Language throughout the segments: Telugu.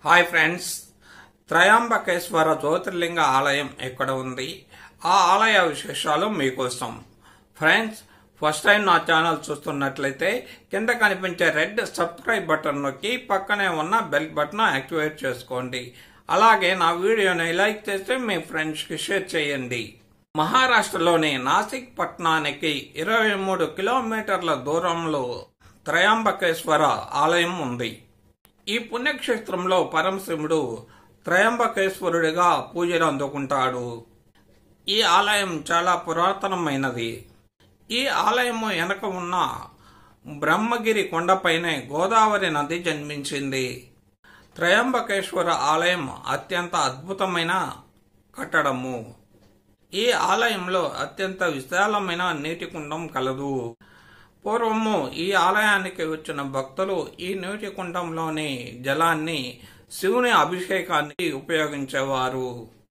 హాయ్ ఫ్రెండ్స్ త్రయాంబకేశ్వర జ్యోతిర్లింగ ఆలయం ఎక్కడ ఉంది ఆ ఆలయ విశేషాలు మీకోసం ఫ్రెండ్స్ ఫస్ట్ టైం నా ఛానల్ చూస్తున్నట్లయితే కింద కనిపించే రెడ్ సబ్స్క్రైబ్ బటన్ నొక్కి పక్కనే ఉన్న బెల్ బటన్ యాక్టివేట్ చేసుకోండి అలాగే నా వీడియోని లైక్ చేసి మీ ఫ్రెండ్స్కి షేర్ చేయండి మహారాష్ట్రలోని నాసిక్ పట్టణానికి ఇరవై మూడు కిలోమీటర్ల దూరంలో త్రయాంబకేశ్వర ఆలయం ఉంది ఈ పుణ్యక్షేత్రంలో పరమశివుడు త్రయంబకేశ్వరుడిగా పూజలు అందుకుంటాడు ఈ ఆలయం చాలా పురాతనమైనది ఈ ఆలయము వెనక ఉన్న బ్రహ్మగిరి కొండపైనే గోదావరి నది జన్మించింది త్రయంబకేశ్వర ఆలయం అత్యంత అద్భుతమైన కట్టడము ఈ ఆలయంలో అత్యంత విశాలమైన నీటి కుండం కలదు పూర్వము ఈ ఆలయానికి వచ్చిన భక్తులు ఈ నీటి కుండంలోని జలాన్ని శివుని అభిషేకానికి ఉపయోగించేవారు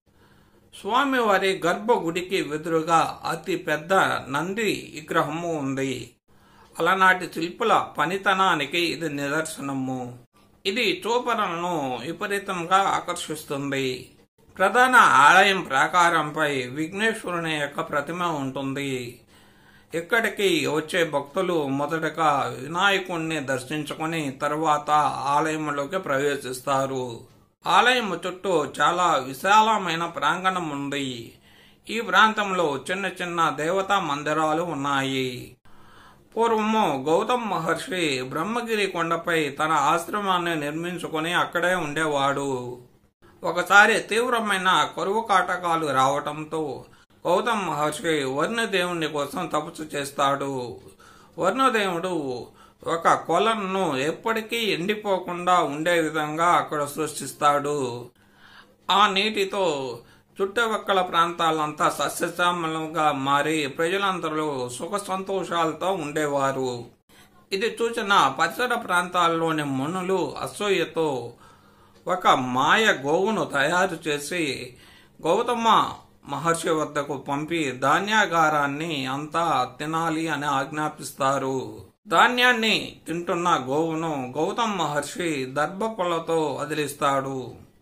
స్వామివారి గర్భగుడికి ఎదురుగా అతి పెద్ద నంది విగ్రహము ఉంది అలనాటి శిల్పుల పనితనానికి ఇది నిదర్శనము ఇది చూపరులను విపరీతంగా ఆకర్షిస్తుంది ప్రధాన ఆలయం ప్రాకారంపై విఘ్నేశ్వరుని యొక్క ప్రతిమ ఉంటుంది ఇక్కడికి వచ్చే భక్తులు మొదటగా వినాయకుణ్ణి దర్శించుకుని తరువాత ఆలయంలోకి ప్రవేశిస్తారు ఆలయం చుట్టూ చాలా విశాలమైన ప్రాంగణం ఉంది ఈ ప్రాంతంలో చిన్న చిన్న దేవతా మందిరాలు ఉన్నాయి పూర్వము గౌతమ్ మహర్షి బ్రహ్మగిరి కొండపై తన ఆశ్రమాన్ని నిర్మించుకుని అక్కడే ఉండేవాడు ఒకసారి తీవ్రమైన కరువు కాటకాలు రావటంతో గౌతమ్ మహర్షి వర్ణదేవుని కోసం తపస్సు చేస్తాడు వర్ణదేవుడు ఒక కొలను ఎప్పటికీ ఎండిపోకుండా ఉండే విధంగా అక్కడ సృష్టిస్తాడు ఆ నీటితో చుట్టుపక్కల ప్రాంతాలంతా సస్యశ్యామలంగా మారి ప్రజలందరూ సుఖ సంతోషాలతో ఉండేవారు ఇది చూసిన పరిసర ప్రాంతాల్లోని మనులు అసూయతో ఒక మాయ గోవును తయారు చేసి గౌతమ మహర్షి వద్దకు పంపి ధాన్యాగారాన్ని అంతా తినాలి అని ఆజ్ఞాపిస్తారు ధాన్యాన్ని తింటున్న గోవును గౌతమ్ మహర్షి దర్భపొలతో వదిలిస్తాడు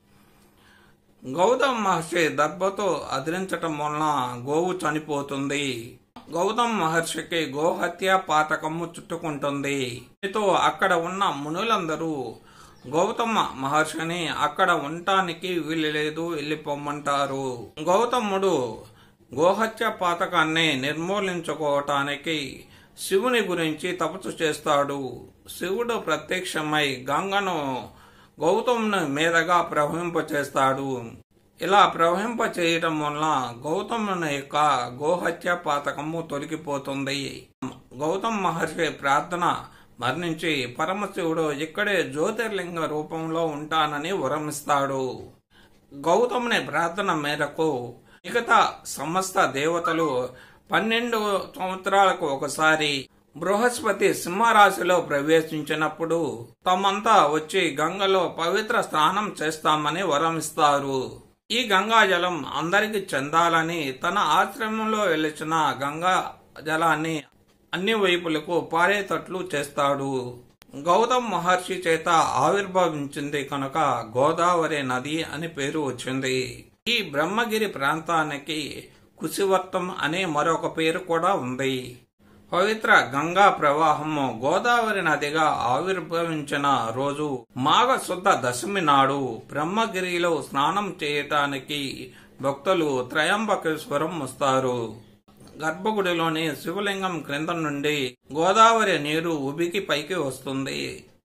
గౌతమ్ మహర్షి దర్భతో అదిలించటం వలన గోవు చనిపోతుంది గౌతమ్ మహర్షికి గోహత్య పాతకము చుట్టుకుంటుంది దీంతో అక్కడ ఉన్న మునులందరూ గౌతమ మహర్షిని అక్కడ ఉండటానికి వీలు లేదు వెళ్ళిపోమ్మంటారు గౌతముడు గోహత్య పాతకాన్ని నిర్మూలించుకోవటానికి శివుని గురించి తపస్సు చేస్తాడు శివుడు ప్రత్యక్షమై గంగను గౌతముని మీదగా ప్రవహింపచేస్తాడు ఇలా ప్రవహింప చేయటం వల్ల గౌతముని యొక్క గోహత్య పాతకము తొలగిపోతుంది గౌతమ్ మహర్షి ప్రార్థన మరణించి పరమశివుడు ఇక్కడే జ్యోతిర్లింగ రూపంలో ఉంటానని వరమిస్తాడు గౌతముని ప్రార్థన మేరకు మిగతా సమస్త దేవతలు పన్నెండు సంవత్సరాలకు ఒకసారి బృహస్పతి సింహరాశిలో ప్రవేశించినప్పుడు తమంతా వచ్చి గంగలో పవిత్ర స్నానం చేస్తామని వరమిస్తారు ఈ గంగాజలం అందరికి చెందాలని తన ఆశ్రమంలో వెలిచిన గంగా జలాన్ని అన్ని వైపులకు పారేటట్లు చేస్తాడు గౌతమ్ మహర్షి చేత ఆవిర్భవించింది కనుక గోదావరి నది అని పేరు వచ్చింది ఈ బ్రహ్మగిరి ప్రాంతానికి కుశివర్తం అనే మరొక పేరు కూడా ఉంది పవిత్ర గంగా ప్రవాహము గోదావరి నదిగా ఆవిర్భవించిన రోజు మాఘ శుద్ధ దశమి నాడు బ్రహ్మగిరిలో స్నానం చేయటానికి భక్తులు త్రయంబకేశ్వరం వస్తారు గర్భగుడిలోని శివలింగం క్రింద నుండి గోదావరి నీరు ఉబికి పైకి వస్తుంది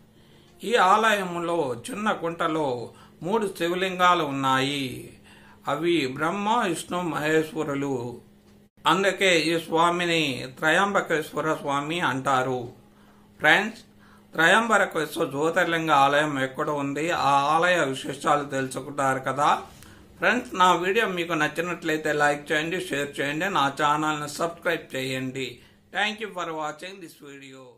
ఈ ఆలయంలో చిన్న కుంటలో మూడు శివలింగాలు ఉన్నాయి అవి బ్రహ్మ విష్ణు మహేశ్వరులు అందుకే ఈ స్వామిని త్రయంబకేశ్వర స్వామి అంటారు ఫ్రెండ్స్ త్రయంబకేశ్వర జ్యోతిర్లింగ ఆలయం ఎక్కడ ఉంది ఆ ఆలయ విశేషాలు తెలుసుకుంటారు కదా ఫ్రెండ్స్ నా వీడియో మీకు నచ్చినట్లయితే లైక్ చేయండి షేర్ చేయండి నా ఛానల్ని సబ్స్క్రైబ్ చేయండి thank you for watching this video